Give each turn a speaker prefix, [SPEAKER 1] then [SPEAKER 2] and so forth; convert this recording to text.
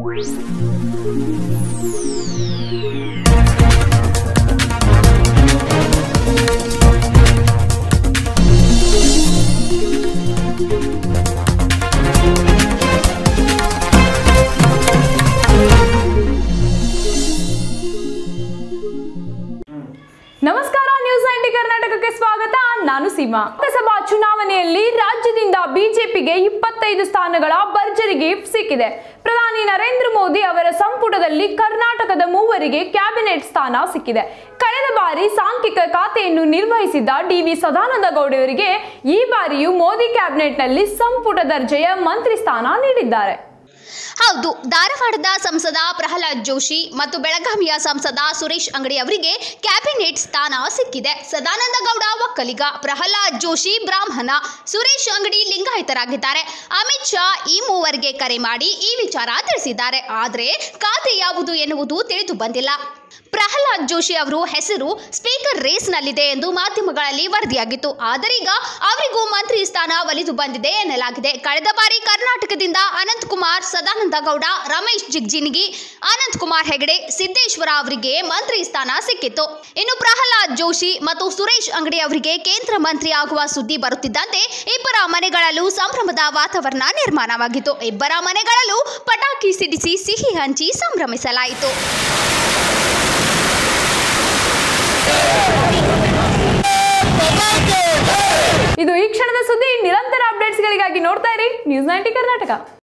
[SPEAKER 1] ನಮಸ್ಕಾರ news ninety ಕರ್ನಾಟಕಕ್ಕೆ ಸ್ವಾಗತ ನಾನು ಸೀಮಾ ಲೋಕಸಭಾ ಚುನಾವಣೆಯಲ್ಲಿ ರಾಜ್ಯದಿಂದ ಬಿಜೆಪಿಗೆ ಇಪ್ಪತ್ತೈದು ಸ್ಥಾನಗಳ ಭರ್ಜರಿ ಗಿಫ್ಟ್ ಸಿಕ್ಕಿದೆ ಪ್ರಧಾನಿ ನರೇಂದ್ರ ಮೋದಿ ಅವರ ಸಂಪುಟದಲ್ಲಿ ಕರ್ನಾಟಕದ ಮೂವರಿಗೆ ಕ್ಯಾಬಿನೆಟ್ ಸ್ಥಾನ ಸಿಕ್ಕಿದೆ ಕಳೆದ ಬಾರಿ ಸಾಂಖ್ಯಿಕ ಖಾತೆಯನ್ನು ನಿರ್ವಹಿಸಿದ್ದ ಡಿ ವಿ ಸದಾನಂದ ಗೌಡವರಿಗೆ ಈ ಬಾರಿಯೂ ಮೋದಿ ಕ್ಯಾಬಿನೆಟ್ನಲ್ಲಿ ಸಂಪುಟ ದರ್ಜೆಯ ಮಂತ್ರಿ ಸ್ಥಾನ ನೀಡಿದ್ದಾರೆ
[SPEAKER 2] ಹೌದು ಧಾರವಾಡದ ಸಂಸದ ಪ್ರಹ್ಲಾದ್ ಜೋಶಿ ಮತ್ತು ಬೆಳಗಾವಿಯ ಸಂಸದ ಸುರೇಶ್ ಅಂಗಡಿ ಅವರಿಗೆ ಕ್ಯಾಬಿನೆಟ್ ಸ್ಥಾನ ಸಿಕ್ಕಿದೆ ಸದಾನಂದ ಗೌಡ ಒಕ್ಕಲಿಗ ಪ್ರಹ್ಲಾದ್ ಜೋಶಿ ಬ್ರಾಹ್ಮಣ ಸುರೇಶ್ ಅಂಗಡಿ ಲಿಂಗಾಯತರಾಗಿದ್ದಾರೆ ಅಮಿತ್ ಶಾ ಈ ಮೂವರಿಗೆ ಕರೆ ಮಾಡಿ ಈ ವಿಚಾರ ತಿಳಿಸಿದ್ದಾರೆ ಆದರೆ ಖಾತೆ ಯಾವುದು ಎನ್ನುವುದು ತಿಳಿದು ಬಂದಿಲ್ಲ ಪ್ರಹ್ಲಾದ್ ಜೋಶಿ ಅವರು ಹೆಸರು ಸ್ಪೀಕರ್ ರೇಸ್ನಲ್ಲಿದೆ ಎಂದು ಮಾಧ್ಯಮಗಳಲ್ಲಿ ವರದಿಯಾಗಿತ್ತು ಆದರೀಗ ಅವರಿಗೂ ಮಂತ್ರಿ ಸ್ಥಾನ ಒಲಿದು ಬಂದಿದೆ ಎನ್ನಲಾಗಿದೆ ಕಳೆದ ಬಾರಿ ಕರ್ನಾಟಕದಿಂದ ಅನಂತ್ ಕುಮಾರ್ ಸದಾನಂದ ಗೌಡ ರಮೇಶ್ ಜಿಗ್ಜಿನಿಗಿ ಅನಂತ್ ಕುಮಾರ್ ಹೆಗಡೆ ಸಿದ್ದೇಶ್ವರ ಅವರಿಗೆ ಮಂತ್ರಿ ಸ್ಥಾನ ಸಿಕ್ಕಿತ್ತು ಇನ್ನು ಪ್ರಹ್ಲಾದ್ ಜೋಶಿ ಮತ್ತು ಸುರೇಶ್ ಅಂಗಡಿ ಅವರಿಗೆ ಕೇಂದ್ರ ಮಂತ್ರಿ ಆಗುವ ಸುದ್ದಿ ಬರುತ್ತಿದ್ದಂತೆ ಇಬ್ಬರ ಮನೆಗಳಲ್ಲೂ ಸಂಭ್ರಮದ ವಾತಾವರಣ ನಿರ್ಮಾಣವಾಗಿತ್ತು ಇಬ್ಬರ ಮನೆಗಳಲ್ಲೂ ಪಟಾಕಿ ಸಿಡಿಸಿ ಸಿಹಿ ಹಂಚಿ ಸಂಭ್ರಮಿಸಲಾಯಿತು
[SPEAKER 1] ಇದು ಈ ಕ್ಷಣದ ಸುದ್ದಿ ನಿರಂತರ ಅಪ್ಡೇಟ್ಸ್ಗಳಿಗಾಗಿ ನೋಡ್ತಾ ಇರಿ ನ್ಯೂಸ್ ನೈಂಟಿ ಕರ್ನಾಟಕ